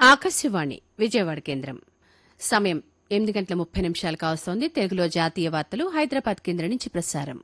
ఆకాశవాణి విజయవాడ కేంద్రం సమయం ఎనిమిది గంటల ముప్పై నిమిషాలు కావస్తోంది తెలుగులో జాతీయ వార్తలు హైదరాబాద్ కేంద్రం నుంచి ప్రసారం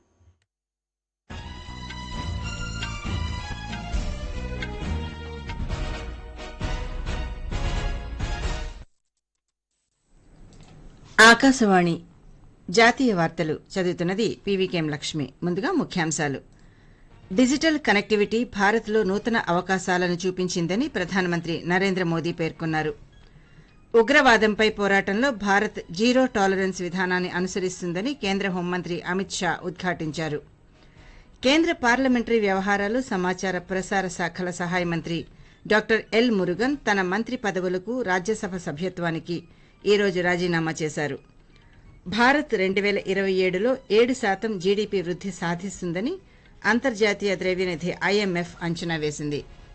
ఆకాశవాణి జాతీయ వార్తలు చదువుతున్నది పీవీకేఎం లక్ష్మి ముందుగా ముఖ్యాంశాలు డిజిటల్ కనెక్టివిటీ భారత్లో నూతన అవకాశాలను చూపించిందని ప్రధానమంత్రి నరేంద్ర మోదీ పేర్కొన్నారు ఉగ్రవాదంపై పోరాటంలో భారత్ జీరో టాలరెన్స్ విధానాన్ని అనుసరిస్తుందని కేంద్ర హోంమంత్రి అమిత్ షా ఉద్ఘాటించారు కేంద్ర పార్లమెంటరీ వ్యవహారాలు సమాచార ప్రసార శాఖల సహాయ మంత్రి డాక్టర్ ఎల్ మురుగన్ తన మంత్రి పదవులకు రాజ్యసభ సభ్యత్వానికి ఈ రోజు రాజీనామా చేశారు భారత్ రెండు వేల ఇరవై ఏడులో ఏడు శాతం జీడీపీ వృద్ధి సాధిస్తుందని అంతర్జాతీయ ద్రవ్యనిధి ఐఎంఎఫ్ అంచనా వేసింది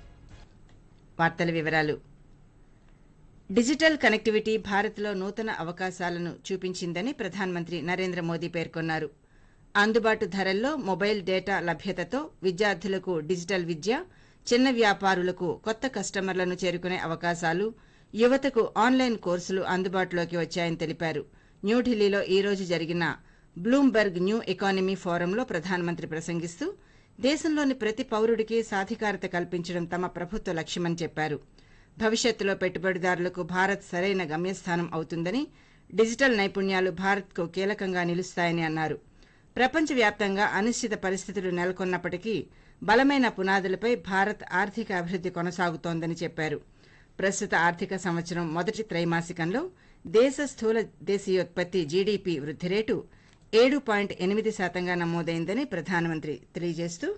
వార్తల వివరాలు డిజిటల్ కనెక్టివిటీ భారత్లో నూతన అవకాశాలను చూపించిందని ప్రధానమంత్రి నరేంద్ర మోదీ పేర్కొన్నారు అందుబాటు ధరల్లో మొబైల్ డేటా లభ్యతతో విద్యార్థులకు డిజిటల్ విద్య చిన్న వ్యాపారులకు కొత్త కస్టమర్లను చేరుకునే అవకాశాలు యువతకు ఆన్లైన్ కోర్సులు అందుబాటులోకి వచ్చాయని తెలిపారు న్యూఢిల్లీలో ఈ రోజు జరిగిన బ్లూంబెర్గ్ న్యూ ఎకానమీ ఫోరంలో ప్రధానమంత్రి ప్రసంగిస్తూ దేశంలోని ప్రతి పౌరుడికి సాధికారత కల్పించడం తమ ప్రభుత్వ లక్ష్యమని చెప్పారు భవిష్యత్తులో పెట్టుబడిదారులకు భారత్ సరైన గమ్యస్థానం అవుతుందని డిజిటల్ నైపుణ్యాలు భారత్కు కీలకంగా నిలుస్తాయని అన్నారు ప్రపంచవ్యాప్తంగా అనిశ్చిత పరిస్థితులు నెలకొన్నప్పటికీ బలమైన పునాదులపై భారత్ ఆర్థిక అభివృద్ధి కొనసాగుతోందని చెప్పారు ప్రస్తుత ఆర్థిక సంవత్సరం మొదటి త్రైమాసికంలో దేశ స్థూల దేశీయోత్పత్తి జీడీపీ వృద్ధి రేటు ఏడు పాయింట్ ఎనిమిది శాతంగా నమోదైందని ప్రధానమంత్రి తెలియజేస్తూ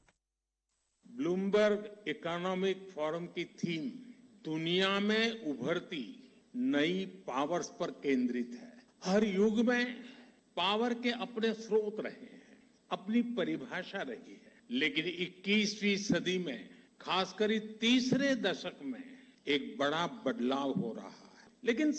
ब्लूमबर्ग इकोनॉमिक फोरम की थीम दुनिया में उभरती नई पावर्स पर केंद्रित है हर युग में पावर के अपने स्रोत रहे हैं अपनी परिभाषा रही है लेकिन 21वीं सदी में खासकर इस तीसरे दशक में एक बड़ा बदलाव हो रहा है लेकिन